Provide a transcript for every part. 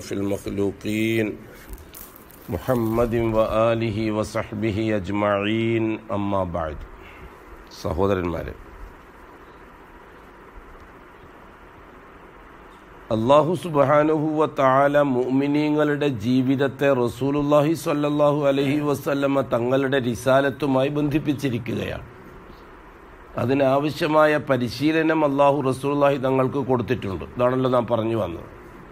المخلوقين محمد وآله وصحبه أجمعين أما بعد സഹോദരന്മാരെ അള്ളാഹു സുബാനുഹുവ താല മുഅ്മിനീങ്ങളുടെ ജീവിതത്തെ റസൂലുല്ലാഹി സ്വല്ലല്ലാഹു അലൈഹി വസല്ലമ തങ്ങളുടെ റിസാലത്തുമായി ബന്ധിപ്പിച്ചിരിക്കുകയാണ് അതിനാവശ്യമായ പരിശീലനം അള്ളാഹു റസൂലുള്ളാഹി തങ്ങൾക്ക് കൊടുത്തിട്ടുണ്ട് ഇതാണല്ലോ നാം പറഞ്ഞു വന്നത്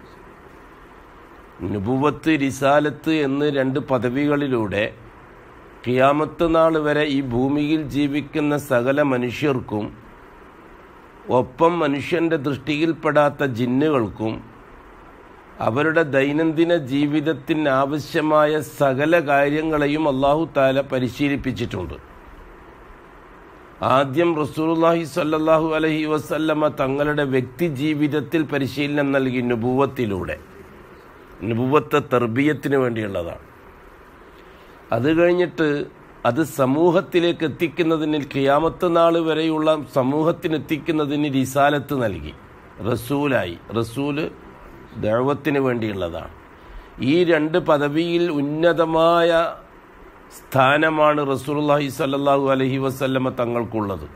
നുബുവത്ത് റിസാലത്ത് എന്ന് രണ്ട് പദവികളിലൂടെ കിയാമത്ത് നാൾ വരെ ഈ ഭൂമിയിൽ ജീവിക്കുന്ന സകല മനുഷ്യർക്കും ഒപ്പം മനുഷ്യൻ്റെ ദൃഷ്ടിയിൽപ്പെടാത്ത ജിന്നുകൾക്കും അവരുടെ ദൈനംദിന ജീവിതത്തിന് ആവശ്യമായ സകല കാര്യങ്ങളെയും അള്ളാഹു താല പരിശീലിപ്പിച്ചിട്ടുണ്ട് ആദ്യം റസൂലുള്ളാഹി സ്വല്ലല്ലാഹു അലൈഹി വസല്ലമ തങ്ങളുടെ വ്യക്തി ജീവിതത്തിൽ പരിശീലനം നൽകി നുബുവത്തിലൂടെ നുബുവത്ത് തെർബീയത്തിന് വേണ്ടിയുള്ളതാണ് അത് കഴിഞ്ഞിട്ട് അത് സമൂഹത്തിലേക്ക് എത്തിക്കുന്നതിന് ഖിയാമത്ത് നാൾ വരെയുള്ള സമൂഹത്തിന് എത്തിക്കുന്നതിന് റിസാലത്ത് നൽകി റസൂലായി റസൂല് ദൈവത്തിന് വേണ്ടിയുള്ളതാണ് ഈ രണ്ട് പദവിയിൽ ഉന്നതമായ സ്ഥാനമാണ് റസൂലുള്ളാഹി സ്വല്ലല്ലാഹു അലൈഹി വസല്ലമ തങ്ങൾക്കുള്ളത്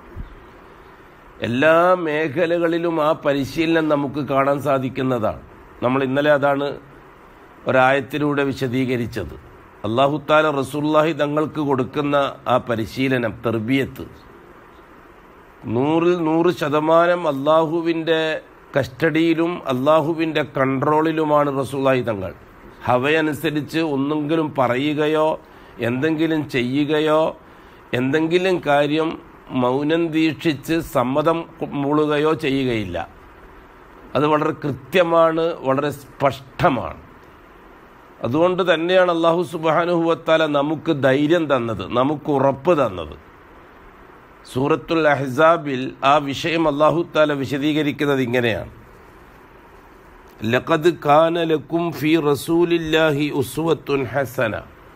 എല്ലാ മേഖലകളിലും ആ പരിശീലനം നമുക്ക് കാണാൻ സാധിക്കുന്നതാണ് നമ്മൾ ഇന്നലെ അതാണ് ഒരായത്തിലൂടെ വിശദീകരിച്ചത് അള്ളാഹുത്താല റസൂല്ലാഹി തങ്ങൾക്ക് കൊടുക്കുന്ന ആ പരിശീലനം തെർബിയത്ത് നൂറിൽ നൂറ് ശതമാനം അള്ളാഹുവിൻ്റെ കസ്റ്റഡിയിലും അള്ളാഹുവിൻ്റെ കൺട്രോളിലുമാണ് റസൂല്ലാഹി തങ്ങൾ ഹവയനുസരിച്ച് ഒന്നെങ്കിലും പറയുകയോ എന്തെങ്കിലും ചെയ്യുകയോ എന്തെങ്കിലും കാര്യം മൗനം ദീക്ഷിച്ച് സമ്മതം മൂളുകയോ ചെയ്യുകയില്ല അത് വളരെ കൃത്യമാണ് വളരെ സ്പഷ്ടമാണ് അതുകൊണ്ട് തന്നെയാണ് അള്ളാഹു സുബാനുഹുവത്താല നമുക്ക് ധൈര്യം തന്നത് നമുക്ക് ഉറപ്പ് തന്നത് സൂറത്തുൽ അഹ്സാബിൽ ആ വിഷയം അള്ളാഹു താല വിശദീകരിക്കുന്നത് ഇങ്ങനെയാണ് ലഖദ് ഖാന ലക്കും ഫി റസൂലില്ലാഹി ഉസ്വത്തുൻ ഹസന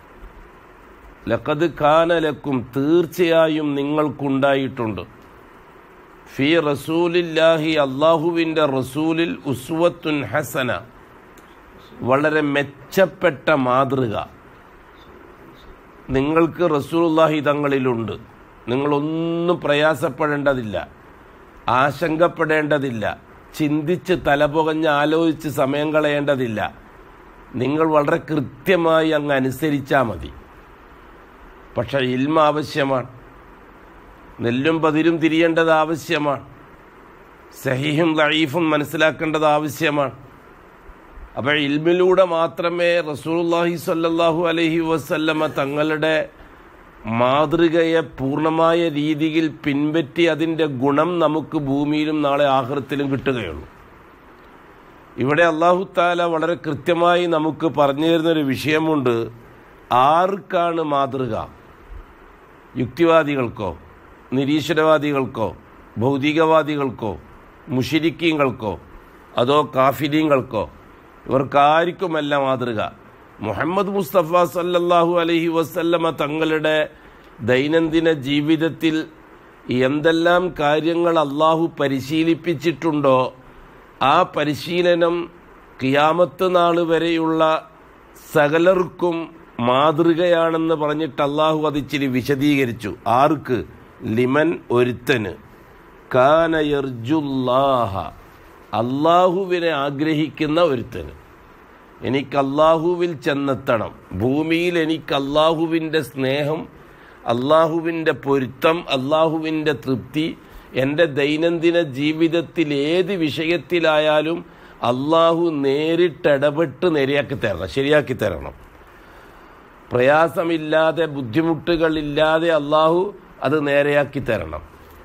ലഖദ് ഖാന ലക്കും തീർച്ചയായും നിങ്ങൾക്കുണ്ടായിട്ടുണ്ട് ഫി റസൂലില്ലാഹി അള്ളാഹുവിൻ്റെ റസൂലിൽ ഉസ്വത്തുൻ ഹസന വളരെ മെച്ചപ്പെട്ട മാതൃക നിങ്ങൾക്ക് റസൂലുള്ളാഹി തങ്ങളിലുണ്ട് നിങ്ങളൊന്നും പ്രയാസപ്പെടേണ്ടതില്ല ആശങ്കപ്പെടേണ്ടതില്ല ചിന്തിച്ച് തലപുകഞ്ഞ് ആലോചിച്ച് സമയം കളയേണ്ടതില്ല നിങ്ങൾ വളരെ കൃത്യമായി അങ്ങ് അനുസരിച്ചാൽ മതി പക്ഷെ ഇൽമ ആവശ്യമാണ് നെല്ലും പതിരും തിരിയേണ്ടത് ആവശ്യമാണ് സഹീഹും ലൈഫും മനസ്സിലാക്കേണ്ടത് ആവശ്യമാണ് അപ്പോൾ ഇൽമിലൂടെ മാത്രമേ റസൂലുള്ളാഹി സ്വല്ലല്ലാഹു അലൈഹി വസല്ലമ തങ്ങളുടെ മാതൃകയെ പൂർണ്ണമായ രീതിയിൽ പിൻപറ്റി അതിൻ്റെ ഗുണം നമുക്ക് ഭൂമിയിലും നാളെ ആഹൃത്തിലും കിട്ടുകയുള്ളൂ ഇവിടെ അള്ളാഹു താല വളരെ കൃത്യമായി നമുക്ക് പറഞ്ഞു തരുന്നൊരു വിഷയമുണ്ട് ആർക്കാണ് മാതൃക യുക്തിവാദികൾക്കോ നിരീശ്വരവാദികൾക്കോ ഭൗതികവാദികൾക്കോ മുഷിരിക്കീങ്ങൾക്കോ അതോ കാഫിരീങ്ങൾക്കോ ഇവർക്കാർക്കുമല്ല മാതൃക മുഹമ്മദ് മുസ്തഫ സല്ലല്ലാഹു അലൈഹി വസല്ലമ തങ്ങളുടെ ദൈനംദിന ജീവിതത്തിൽ എന്തെല്ലാം കാര്യങ്ങൾ അള്ളാഹു പരിശീലിപ്പിച്ചിട്ടുണ്ടോ ആ പരിശീലനം കിയാമത്ത് നാൾ വരെയുള്ള സകലർക്കും മാതൃകയാണെന്ന് പറഞ്ഞിട്ട് അള്ളാഹു അതിച്ചിരി വിശദീകരിച്ചു ആർക്ക് ലിമൻ ഒരുത്തന് കാനയർജുല്ലാഹ അള്ളാഹുവിനെ ആഗ്രഹിക്കുന്ന ഒരുത്തന് എനിക്ക് അള്ളാഹുവിൽ ചെന്നെത്തണം ഭൂമിയിൽ എനിക്ക് അള്ളാഹുവിൻ്റെ സ്നേഹം അള്ളാഹുവിൻ്റെ പൊരുത്തം അള്ളാഹുവിൻ്റെ തൃപ്തി എൻ്റെ ദൈനംദിന ജീവിതത്തിൽ ഏത് വിഷയത്തിലായാലും അള്ളാഹു നേരിട്ടിടപെട്ട് നേരെയാക്കി തരണം ശരിയാക്കി തരണം പ്രയാസമില്ലാതെ ബുദ്ധിമുട്ടുകളില്ലാതെ അള്ളാഹു അത് നേരെയാക്കി തരണം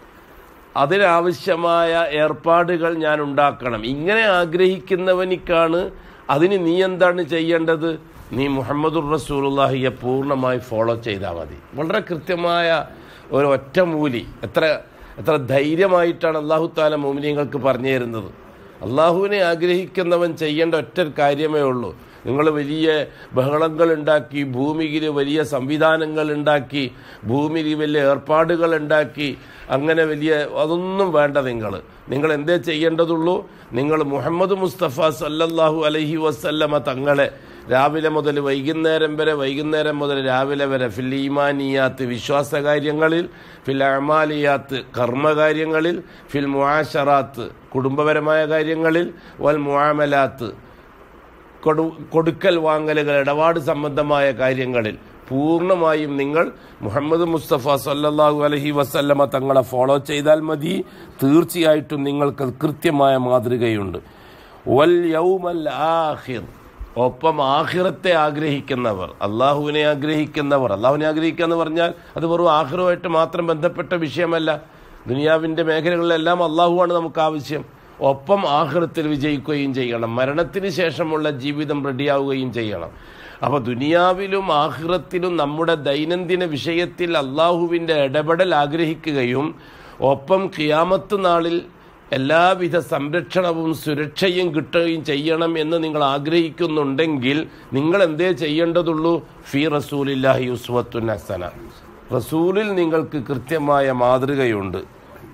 അതിനാവശ്യമായ ഏർപ്പാടുകൾ ഞാൻ ഉണ്ടാക്കണം ഇങ്ങനെ ആഗ്രഹിക്കുന്നവനിക്കാണ് അതിന് നീ എന്താണ് ചെയ്യേണ്ടത് നീ മുഹമ്മദുർ റസൂലുള്ളാഹിയെ പൂർണ്ണമായി ഫോളോ ചെയ്താൽ മതി വളരെ കൃത്യമായ ഒരു ഒറ്റമൂലി എത്ര എത്ര ധൈര്യമായിട്ടാണ് അള്ളാഹു താല മോമിനിയങ്ങൾക്ക് പറഞ്ഞു തരുന്നത് അള്ളാഹുവിനെ ആഗ്രഹിക്കുന്നവൻ ചെയ്യേണ്ട ഒറ്റ കാര്യമേ ഉള്ളൂ നിങ്ങൾ വലിയ ബഹളങ്ങൾ ഉണ്ടാക്കി ഭൂമിയിൽ വലിയ സംവിധാനങ്ങൾ ഉണ്ടാക്കി ഭൂമിയിൽ വലിയ ഏർപ്പാടുകൾ ഉണ്ടാക്കി അങ്ങനെ വലിയ അതൊന്നും വേണ്ട നിങ്ങൾ നിങ്ങൾ എന്തേ ചെയ്യേണ്ടതുള്ളൂ നിങ്ങൾ മുഹമ്മദ് മുസ്തഫ സല്ലല്ലാഹു അലൈഹി വസല്ലമ തങ്ങളെ രാവിലെ മുതൽ വൈകുന്നേരം വരെ വൈകുന്നേരം മുതൽ രാവിലെ വരെ ഫിൽ ഈമാനിയാത്ത് വിശ്വാസകാര്യങ്ങളിൽ ഫിൽ അമാലിയാത്ത് കർമ്മകാര്യങ്ങളിൽ ഫിൽ മുആശറാത്ത് കുടുംബപരമായ കാര്യങ്ങളിൽ വൽ മുആമലാത്ത് കൊടു കൊടുക്കൽ വാങ്ങലുകൾ ഇടപാട് സംബന്ധമായ കാര്യങ്ങളിൽ പൂർണ്ണമായും നിങ്ങൾ മുഹമ്മദ് മുസ്തഫ സല്ലല്ലാഹു അലൈഹി വസല്ലമ തങ്ങളെ ഫോളോ ചെയ്താൽ മതി തീർച്ചയായിട്ടും നിങ്ങൾക്ക് കൃത്യമായ മാതൃകയുണ്ട് വൽ യൗമൽ ആഖിർ ഒപ്പം ആഖിറത്തെ ആഗ്രഹിക്കുന്നവർ അള്ളാഹുവിനെ ആഗ്രഹിക്കുന്നവർ അള്ളാഹുവിനെ ആഗ്രഹിക്കുക എന്ന് പറഞ്ഞാൽ അത് വെറും ആഖിറുമായിട്ട് മാത്രം ബന്ധപ്പെട്ട വിഷയമല്ല ദുനിയാവിൻ്റെ മേഖലകളിലെല്ലാം അള്ളാഹുവാണ് നമുക്ക് ആവശ്യം ഒപ്പം ആഹൃത്തിൽ വിജയിക്കുകയും ചെയ്യണം മരണത്തിന് ശേഷമുള്ള ജീവിതം റെഡിയാവുകയും ചെയ്യണം അപ്പോൾ ദുനിയാവിലും ആഹ്റത്തിലും നമ്മുടെ ദൈനംദിന വിഷയത്തിൽ അള്ളാഹുവിൻ്റെ ഇടപെടൽ ആഗ്രഹിക്കുകയും ഒപ്പം ഖിയാമത്ത് നാളിൽ എല്ലാവിധ സംരക്ഷണവും സുരക്ഷയും കിട്ടുകയും ചെയ്യണം എന്ന് നിങ്ങൾ ആഗ്രഹിക്കുന്നുണ്ടെങ്കിൽ നിങ്ങൾ എന്തേ ചെയ്യേണ്ടതുള്ളൂ ഫി റസൂലില്ലാഹി ഉസ്വത്തുൻ ഹസന റസൂലിൽ നിങ്ങൾക്ക് കൃത്യമായ മാതൃകയുണ്ട്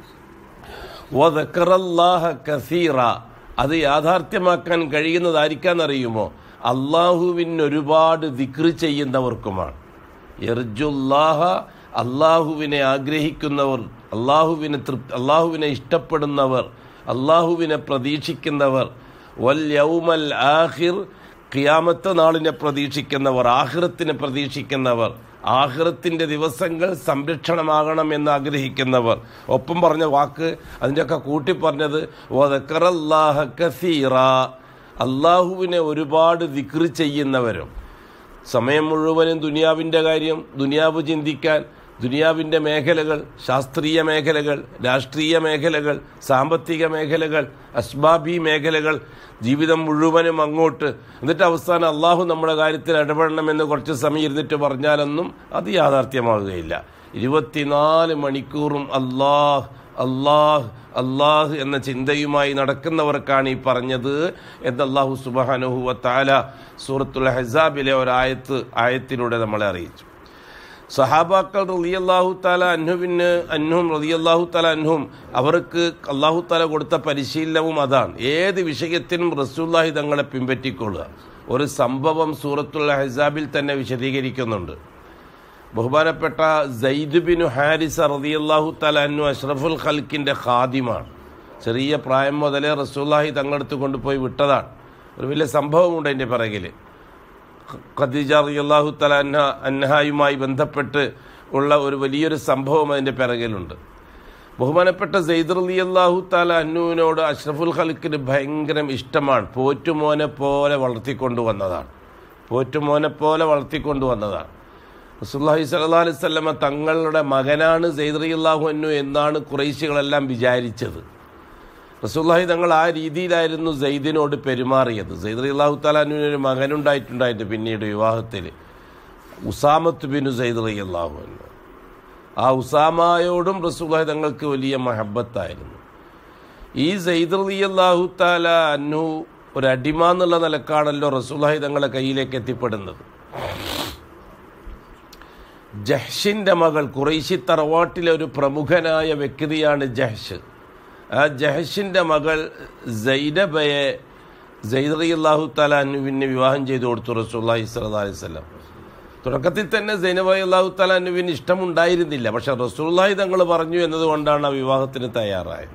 വദക്കറല്ലാഹ കസീറ അത് യാഥാർത്ഥ്യമാക്കാൻ കഴിയുന്നതായിരിക്കാന്നറിയുമോ അള്ളാഹുവിന് ഒരുപാട് ദിക്റ് ചെയ്യുന്നവർക്കുമാണ് എർജുല്ലാഹ അള്ളാഹുവിനെ ആഗ്രഹിക്കുന്നവർ അള്ളാഹുവിനെ തൃപ് അള്ളാഹുവിനെ ഇഷ്ടപ്പെടുന്നവർ അള്ളാഹുവിനെ പ്രതീക്ഷിക്കുന്നവർ വൽ യൗമൽ ആഹിർ ഖിയാമത്ത് നാളിനെ പ്രതീക്ഷിക്കുന്നവർ ആഹിറത്തിനെ പ്രതീക്ഷിക്കുന്നവർ ആഹിറത്തിൻ്റെ ദിവസങ്ങൾ സംരക്ഷണമാകണം എന്ന് ആഗ്രഹിക്കുന്നവർ ഒപ്പം പറഞ്ഞ വാക്ക് അതിൻ്റെയൊക്കെ കൂട്ടി പറഞ്ഞത് വദക്കറല്ലാഹ കസീറ അള്ളാഹുവിനെ ഒരുപാട് ദിക്റ് ചെയ്യുന്നവരും സമയം മുഴുവനും ദുനിയാവിൻ്റെ കാര്യം ദുനിയാവ് ചിന്തിക്കാൻ ദുനിയാവിൻ്റെ മേഖലകൾ ശാസ്ത്രീയ മേഖലകൾ രാഷ്ട്രീയ മേഖലകൾ സാമ്പത്തിക മേഖലകൾ അസ്ബാബി മേഖലകൾ ജീവിതം മുഴുവനും അങ്ങോട്ട് എന്നിട്ട് അവസാനം അള്ളാഹു നമ്മുടെ കാര്യത്തിൽ ഇടപെടണമെന്ന് കുറച്ച് സമയം ഇരുന്നിട്ട് പറഞ്ഞാലൊന്നും അത് യാഥാർത്ഥ്യമാവുകയില്ല ഇരുപത്തിനാല് മണിക്കൂറും അള്ളാഹ് അള്ളാഹ് അള്ളാഹ് എന്ന ചിന്തയുമായി നടക്കുന്നവർക്കാണ് ഈ പറഞ്ഞത് എന്ന് അള്ളാഹു സുബാനുഹുവ താല സൂറത്തുൽ ഹസാബിലെ ഒരായത്ത് ആയത്തിലൂടെ നമ്മളെ അറിയിച്ചു സഹാബാക്കൾ റളിയല്ലാഹു താല അൻഹുവിന് അൻഹും റളിയല്ലാഹു താല അൻഹും അവർക്ക് അള്ളാഹു താല കൊടുത്ത പരിശീലനവും അതാണ് ഏത് വിഷയത്തിനും റസൂല്ലാഹി തങ്ങളെ പിൻപറ്റിക്കൊള്ളുക ഒരു സംഭവം സൂറത്തുൽ ഹസാബിൽ തന്നെ വിശദീകരിക്കുന്നുണ്ട് ബഹുമാനപ്പെട്ട സെയ്ദ് ബിൻ ഹാരിസ റളിയല്ലാഹു താല അന്നു അഷ്റഫുൽ ഖൽക്കിൻ്റെ ഖാദിമാണ് ചെറിയ പ്രായം മുതലേ റസൂല്ലാഹി തങ്ങളടുത്ത് കൊണ്ടുപോയി വിട്ടതാണ് ഒരു വലിയ സംഭവമുണ്ട് അതിൻ്റെ പിറകിൽ ഖദീജ റളിയല്ലാഹു തആല അൻഹ അൻഹായുമായി ബന്ധപ്പെട്ട് ഉള്ള ഒരു വലിയൊരു സംഭവം അതിൻ്റെ പിറകിലുണ്ട് ബഹുമാനപ്പെട്ട സെയ്ദ് റളിയല്ലാഹു തആല അന്നുവിനോട് അഷ്റഫുൽ ഖൽക്കിന് ഭയങ്കര ഇഷ്ടമാണ് പോറ്റുമോനെ പോലെ വളർത്തിക്കൊണ്ടു വന്നതാണ് പോറ്റുമോനെ പോലെ വളർത്തിക്കൊണ്ടു വന്നതാണ് റസൂലുള്ളാഹി സ്വല്ലല്ലാഹു അലൈഹി വസല്ലമ തങ്ങളുടെ മകനാണ് സെയ്ദ് റളിയല്ലാഹു അൻഹു എന്നാണ് കുറേശികളെല്ലാം വിചാരിച്ചത് റസൂല്ലാഹി തങ്ങൾ ആ രീതിയിലായിരുന്നു സെയ്ദിനോട് പെരുമാറിയത് സെയ്ദ് അള്ളാഹു താലാനുവിന് ഒരു മകനുണ്ടായിട്ടുണ്ടായിട്ട് പിന്നീട് വിവാഹത്തിൽ ഉസാമത്ത് ബിനു സെയ്ദ് റി അള്ളാഹു ആ ഉസാമയോടും റസൂല്ലാഹി തങ്ങൾക്ക് വലിയ മഹബത്തായിരുന്നു ഈ സെയ്ദ് റി അള്ളാഹു താല അന്നു ഒരു അടിമ എന്നുള്ള നിലക്കാണല്ലോ റസൂല്ലാഹി തങ്ങളെ കയ്യിലേക്ക് എത്തിപ്പെടുന്നത് ജഹ്ഷിൻ്റെ മകൾ കുറേശി തറവാട്ടിലെ ഒരു പ്രമുഖനായ വ്യക്തിയാണ് ജഹ്ഷ് ആ ജഹഷിൻ്റെ മകൾ സൈനബയെ സൈദ് അള്ളാഹു തലാനുവിനെ വിവാഹം ചെയ്തു കൊടുത്തു റസൂല്ലാഹി സ്വല്ലാ അലൈഹി സ്വലം തുടക്കത്തിൽ തന്നെ സൈനബായി അള്ളാഹു തലാനുവിന് ഇഷ്ടമുണ്ടായിരുന്നില്ല പക്ഷെ റസൂല്ലാഹി തങ്ങൾ പറഞ്ഞു എന്നതുകൊണ്ടാണ് ആ വിവാഹത്തിന് തയ്യാറായത്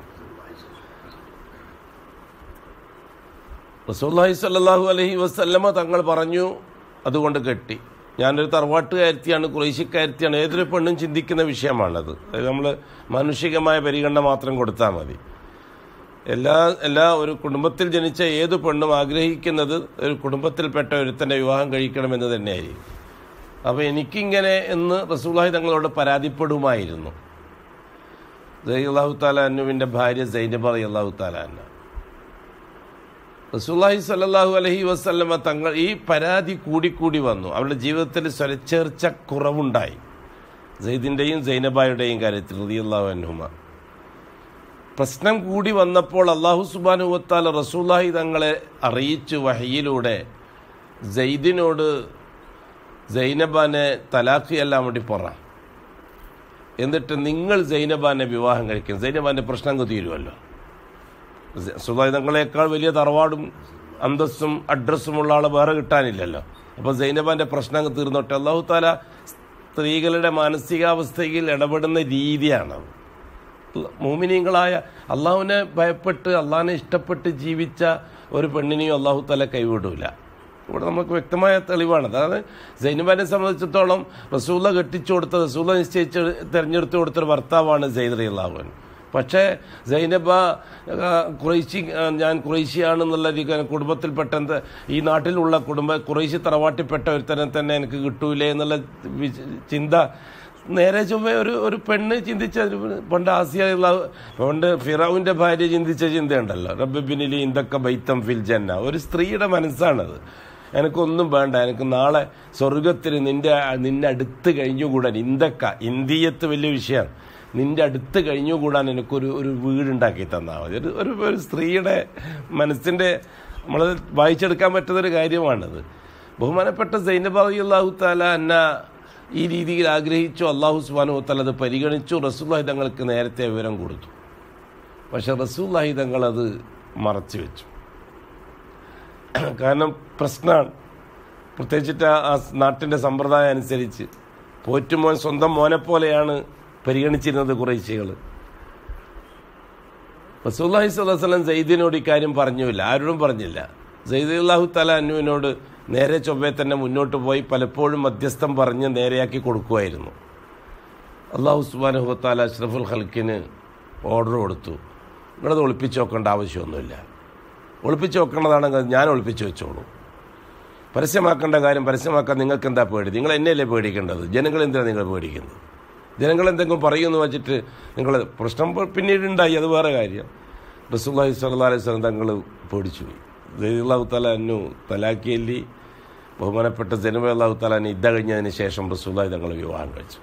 റസൂല്ലാഹി സ്വല്ലല്ലാഹു അലൈഹി വസല്ലമ തങ്ങൾ പറഞ്ഞു അതുകൊണ്ട് കെട്ടി ഞാനൊരു തറവാട്ടുകാരത്തിയാണ് കുറേശ്യക്കാരത്തിയാണ് ഏതൊരു പെണ്ണും ചിന്തിക്കുന്ന വിഷയമാണത് അത് നമ്മൾ മാനുഷികമായ പരിഗണന മാത്രം കൊടുത്താൽ മതി എല്ലാ എല്ലാ ഒരു കുടുംബത്തിൽ ജനിച്ച ഏത് പെണ്ണും ആഗ്രഹിക്കുന്നത് ഒരു കുടുംബത്തിൽപ്പെട്ട ഒരുത്തൻ്റെ വിവാഹം കഴിക്കണമെന്ന് തന്നെയായിരിക്കും അപ്പോൾ എനിക്കിങ്ങനെ എന്ന് റസൂലാഹി തങ്ങളോട് പരാതിപ്പെടുമായിരുന്നു ജയ് അള്ളാഹു താല അന്നുവിൻ്റെ ഭാര്യ സൈനബ അള്ളാഹു താല അന്ന റസൂല്ലാഹി സല്ലാഹു അലഹി വസ്ല്ലമ തങ്ങൾ ഈ പരാതി കൂടിക്കൂടി വന്നു അവരുടെ ജീവിതത്തിൽ സ്വരച്ചേർച്ച കുറവുണ്ടായി സെയ്ദിൻ്റെയും സൈനബായുടെയും കാര്യത്തിൽ റതിയല്ലാഹു അൻഹുമ പ്രശ്നം കൂടി വന്നപ്പോൾ അള്ളാഹു സുബാനുവത്താൽ റസൂല്ലാഹി തങ്ങളെ അറിയിച്ചു വഹയിലൂടെ ജയ്ദിനോട് സൈനബാനെ തലാഖ് ചെയ്യാൻ വേണ്ടി പറ എന്നിട്ട് നിങ്ങൾ സൈനബാനെ വിവാഹം കഴിക്കും സൈനബാന്റെ പ്രശ്നം തീരുമല്ലോ സുതായുധങ്ങളെക്കാൾ വലിയ തറവാടും അന്തസ്സും അഡ്രസ്സുമുള്ള ആളെ വേറെ കിട്ടാനില്ലല്ലോ അപ്പോൾ സൈനബാന്റെ പ്രശ്നം തീർന്നോട്ടെ അള്ളാഹു താല സ്ത്രീകളുടെ മാനസികാവസ്ഥയിൽ ഇടപെടുന്ന രീതിയാണത് മോമിനിയങ്ങളായ അള്ളാഹുവിനെ ഭയപ്പെട്ട് അള്ളാഹിനെ ഇഷ്ടപ്പെട്ട് ജീവിച്ച ഒരു പെണ്ണിനെയും അള്ളാഹു തല കൈവിടൂല ഇവിടെ നമുക്ക് വ്യക്തമായ തെളിവാണ് അതായത് സൈനുബാനെ സംബന്ധിച്ചിടത്തോളം റസൂല കെട്ടിച്ചു കൊടുത്ത റസൂല നിശ്ചയിച്ച് തിരഞ്ഞെടുത്ത് കൊടുത്തൊരു ഭർത്താവാണ് സൈദ് അള്ളാഹുവൻ പക്ഷേ സൈനബ ആ, കുറേശി ആ, ഞാൻ കുറേശിയാണെന്നുള്ള രീതി കുടുംബത്തിൽപ്പെട്ട എന്ത് ഈ നാട്ടിലുള്ള കുടുംബ കുറേശി തറവാട്ടിൽപ്പെട്ട ഒരുത്തനെ തന്നെ എനിക്ക് കിട്ടൂലേ എന്നുള്ള വിച- ചിന്ത നേരെ ചൊവ്വേ ഒരു ഒരു പെണ്ണ് ചിന്തിച്ച പണ്ട് ആസിയുള്ള പണ്ട് ഫിറാവിൻ്റെ ഭാര്യ ചിന്തിച്ച ചിന്തയുണ്ടല്ലോ റബ്ബിനിലി ഇന്തൊക്കെ ബൈത്തം ഫിൽ ജന്ന ഒരു സ്ത്രീയുടെ മനസ്സാണത് എനിക്കൊന്നും വേണ്ട എനിക്ക് നാളെ സ്വർഗത്തിൽ നിന്റെ നിന്നെ അടുത്ത് കഴിഞ്ഞുകൂടാൻ ഇന്തൊക്ക ഇന്ത്യത്ത് വലിയ വിഷയമാണ് നിന്റെ അടുത്ത് കഴിഞ്ഞുകൂടാൻ എനിക്കൊരു ഒരു വീടുണ്ടാക്കി തന്നാൽ മതി ഒരു ഒരു ഒരു സ്ത്രീയുടെ മനസ്സിൻ്റെ നമ്മൾ വായിച്ചെടുക്കാൻ പറ്റുന്നൊരു കാര്യമാണത് ബഹുമാനപ്പെട്ട സൈനബ് അള്ളാഹു താല എന്ന ഈ രീതിയിൽ ആഗ്രഹിച്ചു അള്ളാഹു സുബാനു താല അത് പരിഗണിച്ചു റസൂല്ലാഹി തങ്ങൾക്ക് നേരത്തെ വിവരം കൊടുത്തു പക്ഷെ റസൂല്ലാഹി തങ്ങൾ അത് മറച്ചു വെച്ചു കാരണം പ്രശ്നമാണ് പ്രത്യേകിച്ചിട്ട് ആ- ആ നാട്ടിൻ്റെ സമ്പ്രദായം അനുസരിച്ച് പോറ്റുമോൻ സ്വന്തം മോനെ പോലെയാണ് പരിഗണിച്ചിരുന്നത് കുറേശ്ശികൾ റസൂല്ലാഹി സ്വലം സയ്യിദിനോട് ഇക്കാര്യം പറഞ്ഞില്ല ആരോടും പറഞ്ഞില്ല സയ്യിദ് അള്ളാഹു തല അനുവിനോട് നേരെ ചൊവ്വേ തന്നെ മുന്നോട്ട് പോയി പലപ്പോഴും മധ്യസ്ഥം പറഞ്ഞ് നേരെയാക്കി കൊടുക്കുമായിരുന്നു അള്ളാഹു സുബാനഹു താല അഷ്റഫുൽ ഹൽക്കിന് ഓർഡർ കൊടുത്തു നിങ്ങളത് ഒളിപ്പിച്ച് വെക്കേണ്ട ആവശ്യമൊന്നുമില്ല ഒളിപ്പിച്ച് വെക്കേണ്ടതാണെങ്കിൽ ഞാൻ ഒളിപ്പിച്ച് വെച്ചോളൂ പരസ്യമാക്കേണ്ട കാര്യം പരസ്യമാക്കാൻ നിങ്ങൾക്ക് എന്താ പേടി നിങ്ങൾ എന്നെയല്ലേ പേടിക്കേണ്ടത് ജനങ്ങൾ എന്തിനാണ് നിങ്ങൾ പേടിക്കുന്നത് ജനങ്ങൾ എന്തെങ്കിലും പറയുമെന്ന് വെച്ചിട്ട് നിങ്ങൾ പ്രശ്നം പ- പിന്നീട് ഉണ്ടായി അത് വേറെ കാര്യം റസൂല്ലാഹി സ്വല്ലാ അലൈഹി സ്വലം തങ്ങൾ പേടിച്ചു പോയി അള്ളാഹു താല അന്നു തലാക്കിയല്ലി ബഹുമാനപ്പെട്ട ജനബ അള്ളാഹു താലാനെ ഇദ്ദ കഴിഞ്ഞതിന് ശേഷം റസൂല്ലാഹി തങ്ങൾ വിവാഹം കഴിച്ചു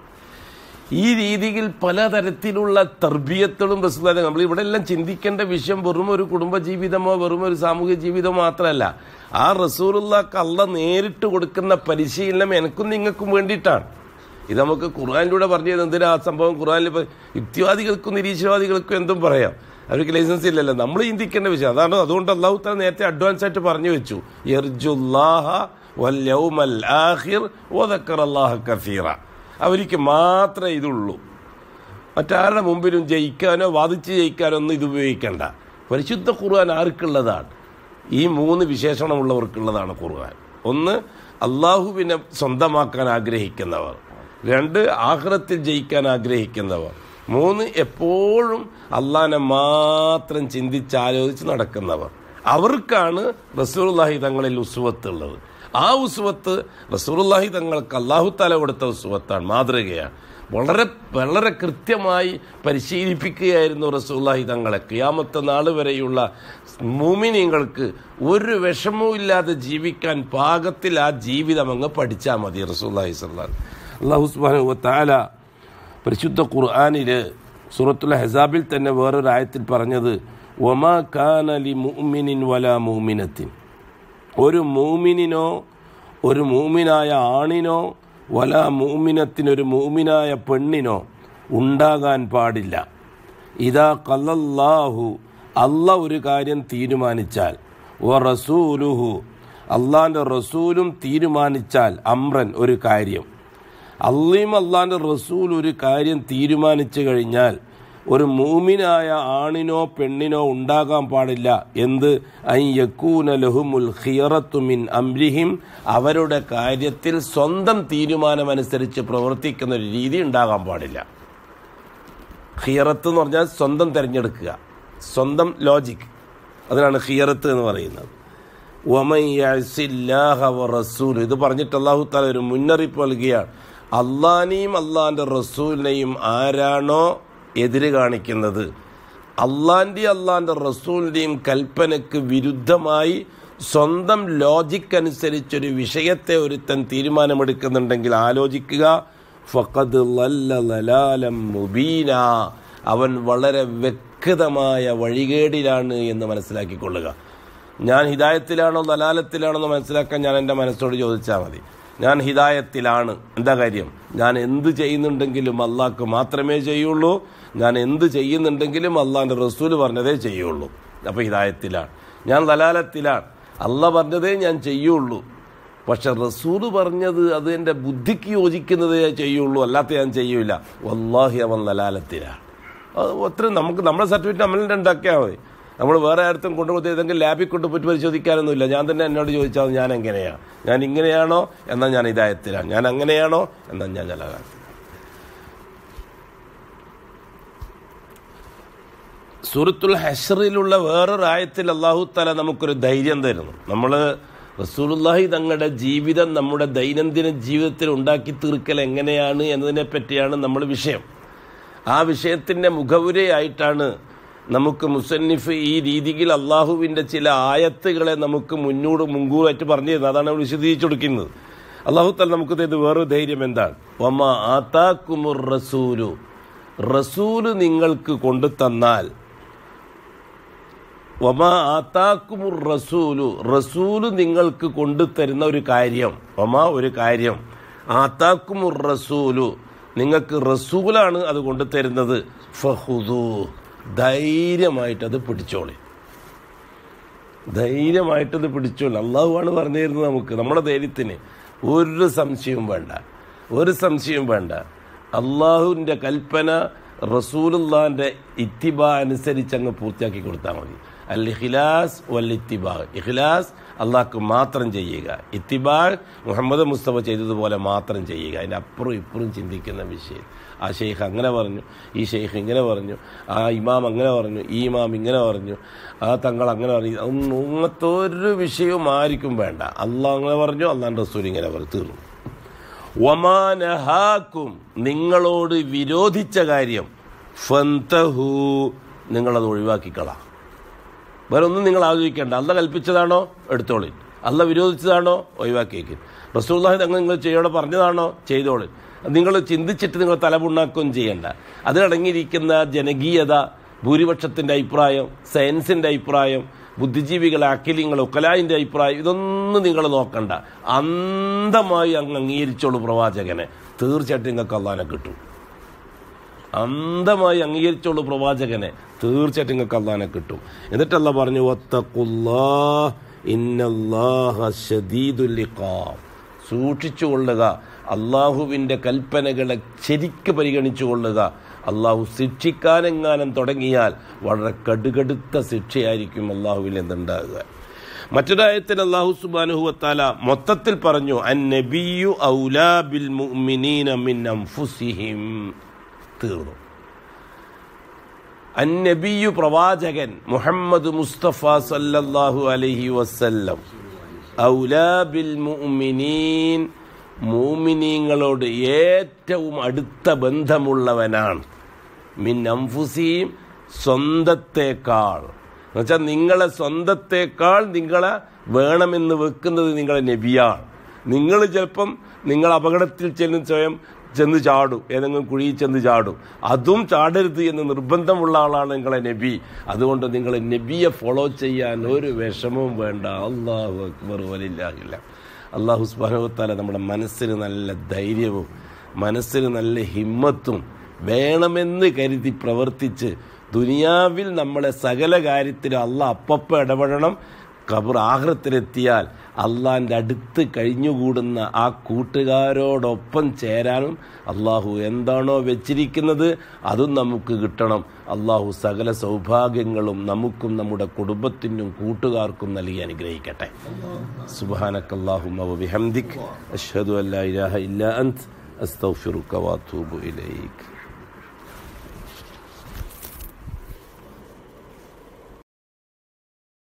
ഈ രീതിയിൽ പലതരത്തിലുള്ള തർബീയത്തുകളും റസൂലാതെ നമ്മൾ ഇവിടെ എല്ലാം ചിന്തിക്കേണ്ട വിഷയം വെറും ഒരു കുടുംബ ജീവിതമോ വെറും ഒരു സാമൂഹിക ജീവിതമോ മാത്രമല്ല ആ റസൂലുള്ളാക്ക് അള്ള നേരിട്ട് കൊടുക്കുന്ന പരിശീലനം എനിക്കും നിങ്ങൾക്കും വേണ്ടിയിട്ടാണ് ഇത് നമുക്ക് ഖുർആാനിലൂടെ പറഞ്ഞു തരുന്നത് എന്തിനാ ആ സംഭവം ഖുർആാനിൽ ഇപ്പോൾ യുക്തിവാദികൾക്കും നിരീശ്വരവാദികൾക്കും എന്തും പറയാം അവർക്ക് ലൈസൻസ് ഇല്ലല്ലോ നമ്മൾ ചിന്തിക്കേണ്ട വിഷയം അതാണ് അതുകൊണ്ട് അള്ളാഹു താല നേരത്തെ അഡ്വാൻസ് ആയിട്ട് പറഞ്ഞു വെച്ചു യർജുല്ലാഹ വൽ യൗമൽ ആഖിർ വദക്കറല്ലാഹ കസീറ അവർക്ക് മാത്രമേ ഇതുള്ളൂ മറ്റാരുടെ മുമ്പിലും ജയിക്കാനോ വാദിച്ച് ജയിക്കാനോ ഒന്നും ഇത് ഉപയോഗിക്കണ്ട പരിശുദ്ധ ഖുർആൻ ആർക്കുള്ളതാണ് ഈ മൂന്ന് വിശേഷണമുള്ളവർക്കുള്ളതാണ് ഖുർആൻ ഒന്ന് അള്ളാഹുവിനെ സ്വന്തമാക്കാൻ ആഗ്രഹിക്കുന്നവർ രണ്ട് ആഹ്റത്തിൽ ജയിക്കാൻ ആഗ്രഹിക്കുന്നവർ മൂന്ന് എപ്പോഴും അള്ളാഹിനെ മാത്രം ചിന്തിച്ചാലോചിച്ച് നടക്കുന്നവർ അവർക്കാണ് റസൂലുള്ളാഹി തങ്ങളിൽ ഉസുവത്തുള്ളത് ആ ഉസുവത്ത് റസൂലുള്ളാഹി തങ്ങൾക്ക് അള്ളാഹു താല കൊടുത്ത ഉസുവത്താണ് മാതൃകയാണ് വളരെ വളരെ കൃത്യമായി പരിശീലിപ്പിക്കുകയായിരുന്നു റസൂല്ലാഹി തങ്ങളെ ക്യാമത്തെ നാൾ വരെയുള്ള മൂമിനിങ്ങൾക്ക് ഒരു വിഷമവും ഇല്ലാതെ ജീവിക്കാൻ പാകത്തിൽ ആ ജീവിതം അങ്ങ് പഠിച്ചാൽ മതി റസൂല്ലാഹി സ്വല്ലാൻ അള്ളാഹു സുബ്ഹാനഹു താല പരിശുദ്ധ ഖുർആാനിൽ സൂറത്തുൽ ഹെസാബിൽ തന്നെ വേറൊരു ആയത്തിൽ പറഞ്ഞത് ഒമാ കാനലി മുഅ്മിനിൻ വല മൂമിനത്തിൻ ഒരു മൂമിനിനോ ഒരു മൂമിനായ ആണിനോ വല മൂമിനത്തിനൊരു മൂമിനായ പെണ്ണിനോ ഉണ്ടാകാൻ പാടില്ല ഇതാ കല്ലല്ലാഹു അല്ല ഒരു കാര്യം തീരുമാനിച്ചാൽ വ റസൂലുഹു അള്ളാൻ്റെ റസൂലും തീരുമാനിച്ചാൽ അമ്രൻ ഒരു കാര്യം അള്ളീം അള്ളാൻ്റെ റസൂൽ ഒരു കാര്യം തീരുമാനിച്ചു കഴിഞ്ഞാൽ ഒരു മൂമിനായ ആണിനോ പെണ്ണിനോ ഉണ്ടാകാൻ പാടില്ല എന്ത് ഐ യക്കൂന ലഹുമുൽ ഖിയറത്തു മിൻ അംരിഹിം അവരുടെ കാര്യത്തിൽ സ്വന്തം തീരുമാനമനുസരിച്ച് പ്രവർത്തിക്കുന്ന ഒരു രീതി ഉണ്ടാകാൻ പാടില്ല ഖിയറത്ത് എന്ന് പറഞ്ഞാൽ സ്വന്തം തിരഞ്ഞെടുക്കുക സ്വന്തം ലോജിക് അതിനാണ് ഖിയറത്ത് എന്ന് പറയുന്നത് വമൻ യഅസില്ലാഹ വറസൂൽ ഇത് പറഞ്ഞിട്ട് അല്ലാഹു തആല ഒരു മുന്നറിയിപ്പ് നൽകുകയാണ് അള്ളാനെയും അള്ളാഹിൻ്റെ റസൂലിനെയും ആരാണോ എതിര് കാണിക്കുന്നത് അള്ളാൻ്റെയും അള്ളാഹിൻ്റെ റസൂലിൻ്റെയും കൽപ്പനയ്ക്ക് വിരുദ്ധമായി സ്വന്തം ലോജിക് അനുസരിച്ചൊരു വിഷയത്തെ ഒരുത്തൻ തീരുമാനമെടുക്കുന്നുണ്ടെങ്കിൽ ആലോചിക്കുക ഫഖദ് ലല്ല ലലാലം മുബീന അവൻ വളരെ വ്യക്തമായ വഴികേടിലാണ് എന്ന് മനസ്സിലാക്കിക്കൊള്ളുക ഞാൻ ഹിദായത്തിലാണോ ദലാലത്തിലാണോ എന്ന് മനസ്സിലാക്കാൻ ഞാൻ എൻ്റെ മനസ്സോട് ചോദിച്ചാൽ മതി ഞാൻ ഹിദായത്തിലാണ് എന്താ കാര്യം ഞാൻ എന്ത് ചെയ്യുന്നുണ്ടെങ്കിലും അള്ളാഹ്ക്ക് മാത്രമേ ചെയ്യുള്ളൂ ഞാൻ എന്ത് ചെയ്യുന്നുണ്ടെങ്കിലും അള്ളാഹിൻ്റെ റസൂല് പറഞ്ഞതേ ചെയ്യുള്ളൂ അപ്പോൾ ഹിദായത്തിലാണ് ഞാൻ ദലാലത്തിലാണ് അല്ല പറഞ്ഞതേ ഞാൻ ചെയ്യുള്ളൂ പക്ഷെ റസൂല് പറഞ്ഞത് അത് എൻ്റെ ബുദ്ധിക്ക് യോജിക്കുന്നതേ ഞാൻ ചെയ്യുള്ളൂ അല്ലാത്ത ഞാൻ ചെയ്യൂല വല്ലാഹി അവൻ ദലാലത്തിലാണ് അത് അത്രയും നമുക്ക് നമ്മുടെ സർട്ടിഫിക്കറ്റ് നമ്മളിൽ ഉണ്ടാക്കിയാൽ മതി നമ്മൾ വേറെ ആർത്തും കൊണ്ടുപോയി ഏതെങ്കിലും ലാബിൽ കൊണ്ട് പോയിട്ട് പരിശോധിക്കാനൊന്നുമില്ല ഞാൻ തന്നെ എന്നോട് ചോദിച്ചാൽ ഞാൻ എങ്ങനെയാണ് ഞാൻ ഇങ്ങനെയാണോ എന്നാൽ ഞാൻ ഇതായത്തിലാണ് ഞാൻ അങ്ങനെയാണോ എന്നാൽ ഞാൻ ജലാലാണ് സൂറത്തുൽ ഹഷറിലുള്ള വേറൊരു ആയത്തിൽ അള്ളാഹു തല നമുക്കൊരു ധൈര്യം തരുന്നു നമ്മൾ റസൂലുല്ലാഹി തങ്ങളുടെ ജീവിതം നമ്മുടെ ദൈനംദിന ജീവിതത്തിൽ ഉണ്ടാക്കി തീർക്കൽ എങ്ങനെയാണ് എന്നതിനെ പറ്റിയാണ് നമ്മൾ വിഷയം ആ വിഷയത്തിൻ്റെ മുഖവുരയായിട്ടാണ് നമുക്ക് മുസന്നിഫ് ഈ രീതിയിൽ അള്ളാഹുവിൻ്റെ ചില ആയത്തുകളെ നമുക്ക് മുന്നോട് മുൻകൂറായിട്ട് പറഞ്ഞു തരുന്നത് അതാണ് നമ്മൾ വിശദീകരിച്ചു കൊടുക്കുന്നത് അള്ളാഹു തല നമുക്ക് തരുന്നത് വേറൊരു ധൈര്യം എന്താണ് ഒമ ആത്താക്കുമുർ റസൂലു റസൂല് നിങ്ങൾക്ക് കൊണ്ടു തന്നാൽ ഒമ ആത്താക്കുമുർ റസൂലു റസൂല് നിങ്ങൾക്ക് കൊണ്ടുതരുന്ന ഒരു കാര്യം ഒമ ഒരു കാര്യം ആത്താക്കുമുർ റസൂലു നിങ്ങൾക്ക് റസൂലാണ് അത് കൊണ്ടുതരുന്നത് ഫഹുദു ധൈര്യമായിട്ട് അത് പിടിച്ചോളി ധൈര്യമായിട്ടത് പിടിച്ചോളി അള്ളാഹുവാണ് പറഞ്ഞു തരുന്നത് നമുക്ക് നമ്മുടെ ധൈര്യത്തിന് ഒരു സംശയവും വേണ്ട ഒരു സംശയവും വേണ്ട അള്ളാഹുവിൻ്റെ കൽപ്പന റസൂലുള്ളാന്റെ ഇത്തിബ അനുസരിച്ച് അങ്ങ് പൂർത്തിയാക്കി കൊടുത്താൽ മതി അൽ ഇഖ്ലാസ് വൽ ഇത്തിബാ ഇഖ്ലാസ് അള്ളാഹ്ക്ക് മാത്രം ചെയ്യുക ഇത്തിബാ മുഹമ്മദ് മുസ്തഫ ചെയ്തതുപോലെ മാത്രം ചെയ്യുക അതിൻ്റെ അപ്പുറം ഇപ്പുറം ചിന്തിക്കുന്ന വിഷയം ആ ഷെയ്ഖ് അങ്ങനെ പറഞ്ഞു ഈ ഷെയ്ഖ് ഇങ്ങനെ പറഞ്ഞു ആ ഇമാം അങ്ങനെ പറഞ്ഞു ഈ ഇമാം ഇങ്ങനെ പറഞ്ഞു ആ തങ്ങൾ അങ്ങനെ പറഞ്ഞു അതൊന്നും അങ്ങനത്തെ ഒരു വിഷയവും ആർക്കും വേണ്ട അള്ളാഹ് അങ്ങനെ പറഞ്ഞു അള്ളാഹ് റസൂൽ ഇങ്ങനെ പറഞ്ഞു തീർന്നു വമാനഹാക്കും നിങ്ങളോട് വിരോധിച്ച കാര്യം ഫന്തഹു നിങ്ങളത് ഒഴിവാക്കിക്കളാം വേറെ ഒന്നും നിങ്ങൾ ആലോചിക്കേണ്ട അല്ല കൽപ്പിച്ചതാണോ എടുത്തോളി അല്ല വിരോധിച്ചതാണോ ഒഴിവാക്കിയേക്ക് റസൂല്ലാഹി തങ്ങൾ നിങ്ങൾ ചെയ്യോടെ പറഞ്ഞതാണോ ചെയ്തോളി നിങ്ങൾ ചിന്തിച്ചിട്ട് നിങ്ങൾ തലപുണ്ണാക്കുകയും ചെയ്യണ്ട അതിലടങ്ങിയിരിക്കുന്ന ജനകീയത ഭൂരിപക്ഷത്തിൻ്റെ അഭിപ്രായം സയൻസിൻ്റെ അഭിപ്രായം ബുദ്ധിജീവികളെ അഖിലിങ്ങൾ ഒക്കലായിൻ്റെ അഭിപ്രായം ഇതൊന്നും നിങ്ങൾ നോക്കണ്ട അന്ധമായി അങ്ങ് അംഗീകരിച്ചോളൂ പ്രവാചകനെ തീർച്ചയായിട്ടും നിങ്ങൾക്ക് അള്ളാനെ കിട്ടും അന്ധമായി അംഗീകരിച്ചോളൂ പ്രവാചകനെ തീർച്ചയായിട്ടും നിങ്ങൾക്ക് അള്ളാനെ കിട്ടും എന്നിട്ടല്ല പറഞ്ഞു "വത്തഖുല്ലാ, ഇന്നല്ലാഹ ശദീദുൽ ഇഖാബ്." സൂക്ഷിച്ചുകൊള്ളുക അള്ളാഹുവിൻ്റെ കൽപ്പനകളെ ശരിക്ക് പരിഗണിച്ചു കൊള്ളുക അള്ളാഹു ശിക്ഷിക്കാനെങ്ങാനും തുടങ്ങിയാൽ വളരെ കടുകടുത്ത ശിക്ഷയായിരിക്കും അള്ളാഹുവിൽ നിന്നുണ്ടാകുക മറ്റൊരായത്തിൽ അള്ളാഹു സുബാനുഹുവത്താല മൊത്തത്തിൽ പറഞ്ഞു അൻ നബിയു ഔലാ ബിൽ മുഅ്മിനീന മിൻ അൻഫുസിഹിം തീർന്നു അന്നബിയു പ്രവാചകൻ മുഹമ്മദ് മുസ്തഫ സല്ലല്ലാഹു അലൈഹി വസല്ലം ഔലാ ബിൽ മുഅ്മിനീൻ മൂമിനീങ്ങളോട് ഏറ്റവും അടുത്ത ബന്ധമുള്ളവനാണ് മിൻ അംഫുസീം സ്വന്തത്തേക്കാൾ എന്നുവെച്ചാൽ നിങ്ങളെ സ്വന്തത്തേക്കാൾ നിങ്ങളെ വേണമെന്ന് വെക്കുന്നത് നിങ്ങളെ നബിയാണ് നിങ്ങൾ ചിലപ്പം നിങ്ങൾ അപകടത്തിൽ ചെന്ന് സ്വയം ചെന്ന് ചാടും ഏതെങ്കിലും കുഴിയിൽ ചെന്ന് ചാടും അതും ചാടരുത് എന്ന് നിർബന്ധമുള്ള ആളാണ് നിങ്ങളെ നബി അതുകൊണ്ട് നിങ്ങൾ നബിയെ ഫോളോ ചെയ്യാൻ ഒരു വിഷമവും വേണ്ട അള്ളാഹു അക്ബർ വലില്ലാഹില്ല അള്ളാഹു സ്ബാനുവത്താല നമ്മുടെ മനസ്സിന് നല്ല ധൈര്യവും മനസ്സിന് നല്ല ഹിമ്മത്തും വേണമെന്ന് കരുതി പ്രവർത്തിച്ച് ദുനിയാവിൽ നമ്മളെ സകല കാര്യത്തിലും അല്ല അപ്പപ്പം ഇടപെടണം കബർ ആഹ്റത്തിലെത്തിയാൽ അള്ളാൻ്റെ അടുത്ത് കഴിഞ്ഞുകൂടുന്ന ആ കൂട്ടുകാരോടൊപ്പം ചേരാനും അള്ളാഹു എന്താണോ വെച്ചിരിക്കുന്നത് അതും നമുക്ക് കിട്ടണം അള്ളാഹു സകല സൗഭാഗ്യങ്ങളും നമുക്കും നമ്മുടെ കുടുംബത്തിനും കൂട്ടുകാർക്കും നൽകി അനുഗ്രഹിക്കട്ടെ സുബാനക്കല്ലാഹു ബിഹംദിക് അഷ്ഹദു അല്ലാ ഇലാഹ ഇല്ല അന്ത് അസ്തഗ്ഫിറുക വഅതൂബു ഇലൈക്